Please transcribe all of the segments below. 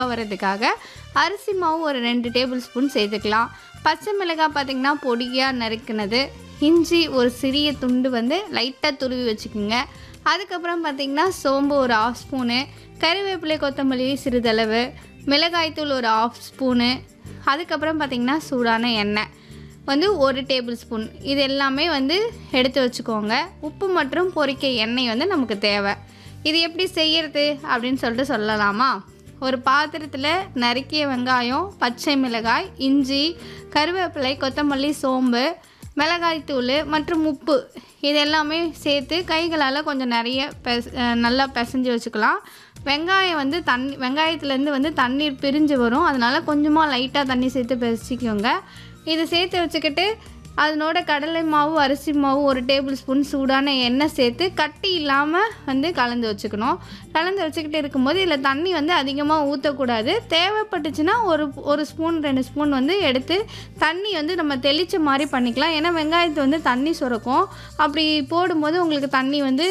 வரதுக்காக அரிசி மாவு ஒரு ரெண்டு டேபிள் ஸ்பூன் சேர்த்துக்கலாம் பச்சை மிளகாய் பார்த்திங்கன்னா பொடியாக நறுக்குனது இஞ்சி ஒரு சிறிய துண்டு வந்து லைட்டாக துருவி வச்சுக்கோங்க அதுக்கப்புறம் பார்த்திங்கன்னா சோம்பு ஒரு ஆஃப் ஸ்பூனு கறிவேப்பிலை கொத்தமல்லி சிறிதளவு மிளகாய்த்தூள் ஒரு ஆஃப் ஸ்பூனு அதுக்கப்புறம் பார்த்திங்கன்னா சூடான எண்ணெய் வந்து ஒரு டேபிள் ஸ்பூன் இது எல்லாமே வந்து எடுத்து வச்சுக்கோங்க உப்பு மற்றும் பொரிக்க எண்ணெய் வந்து நமக்கு தேவை இது எப்படி செய்யறது அப்படின்னு சொல்லிட்டு சொல்லலாமா ஒரு பாத்திரத்தில் நறுக்கிய வெங்காயம் பச்சை மிளகாய் இஞ்சி கருவேப்பிலை கொத்தமல்லி சோம்பு மிளகாய்த்தூள் மற்றும் உப்பு இது எல்லாமே சேர்த்து கைகளால் கொஞ்சம் நிறைய பெஸ் அஹ் நல்லா பிசைஞ்சு வச்சுக்கலாம் வெங்காயம் வந்து தண்ணி வெங்காயத்துலேருந்து வந்து தண்ணீர் பிரிஞ்சு வரும் அதனால் கொஞ்சமாக லைட்டாக தண்ணி சேர்த்து பிசைச்சிக்கோங்க இது சேர்த்து வச்சுக்கிட்டு அதனோட கடலை மாவு அரிசி மாவு ஒரு டேபிள் ஸ்பூன் சூடான எண்ணெய் சேர்த்து கட்டி இல்லாமல் வந்து கலந்து வச்சுக்கணும் கலந்து வச்சுக்கிட்டு இருக்கும்போது இதில் தண்ணி வந்து அதிகமாக ஊற்றக்கூடாது தேவைப்பட்டுச்சுன்னா ஒரு ஒரு ஸ்பூன் ரெண்டு ஸ்பூன் வந்து எடுத்து தண்ணி வந்து நம்ம தெளித்த மாதிரி பண்ணிக்கலாம் ஏன்னா வெங்காயத்தை வந்து தண்ணி சுரக்கும் அப்படி போடும்போது உங்களுக்கு தண்ணி வந்து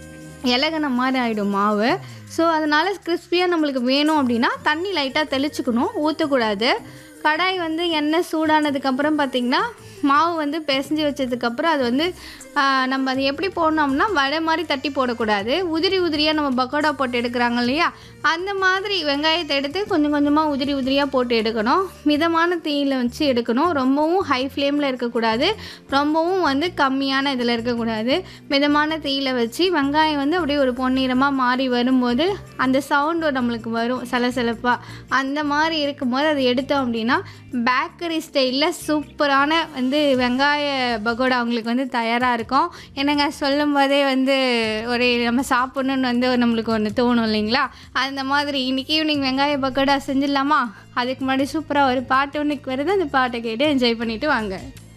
இலகுன மாதிரி ஆகிடும் மாவு ஸோ அதனால் கிறிஸ்பியாக நம்மளுக்கு வேணும் அப்படின்னா தண்ணி லைட்டாக தெளிச்சுக்கணும் ஊற்றக்கூடாது கடாய் வந்து எண்ணெய் சூடானதுக்கப்புறம் பார்த்திங்கன்னா மாவு வந்து பிசைஞ்சு வச்சதுக்கப்புறம் அது வந்து ஆ, நம்ம அது எப்படி போடணும்னா வடை மாதிரி தட்டி போடக்கூடாது உதிரி உதிரியாக நம்ம பக்கோடா போட்டு எடுக்கிறாங்க இல்லையா அந்த மாதிரி வெங்காயத்தை எடுத்து கொஞ்சம் கொஞ்சமாக உதிரி உதிரியாக போட்டு எடுக்கணும் மிதமான தீயில் வச்சு எடுக்கணும் ரொம்பவும் ஹை ஃப்ளேமில் இருக்கக்கூடாது ரொம்பவும் வந்து கம்மியான இதில் இருக்கக்கூடாது மிதமான தீயில் வச்சு வெங்காயம் வந்து அப்படியே ஒரு பொன்னிறமாக மாறி வரும்போது அந்த சவுண்டு நம்மளுக்கு வரும் சலசலப்பாக அந்த மாதிரி இருக்கும்போது அதை எடுத்தோம் அப்படின்னா பேக்கரி ஸ்டைலில் சூப்பரான வந்து வெங்காய பகோடா உங்களுக்கு வந்து தயாராக இருக்கும் என்னங்க சொல்லும் போதே வந்து ஒரு நம்ம சாப்பிட்ணுன்னு வந்து நம்மளுக்கு ஒன்று தோணும் இல்லைங்களா அந்த மாதிரி இன்னைக்கு ஈவினிங் வெங்காய பக்கோடா செஞ்சிடலாமா அதுக்கு முன்னாடி சூப்பராக ஒரு பாட்டு ஒன்றுக்கு வருது அந்த பாட்டை கேட்டு என்ஜாய் பண்ணிட்டு வாங்க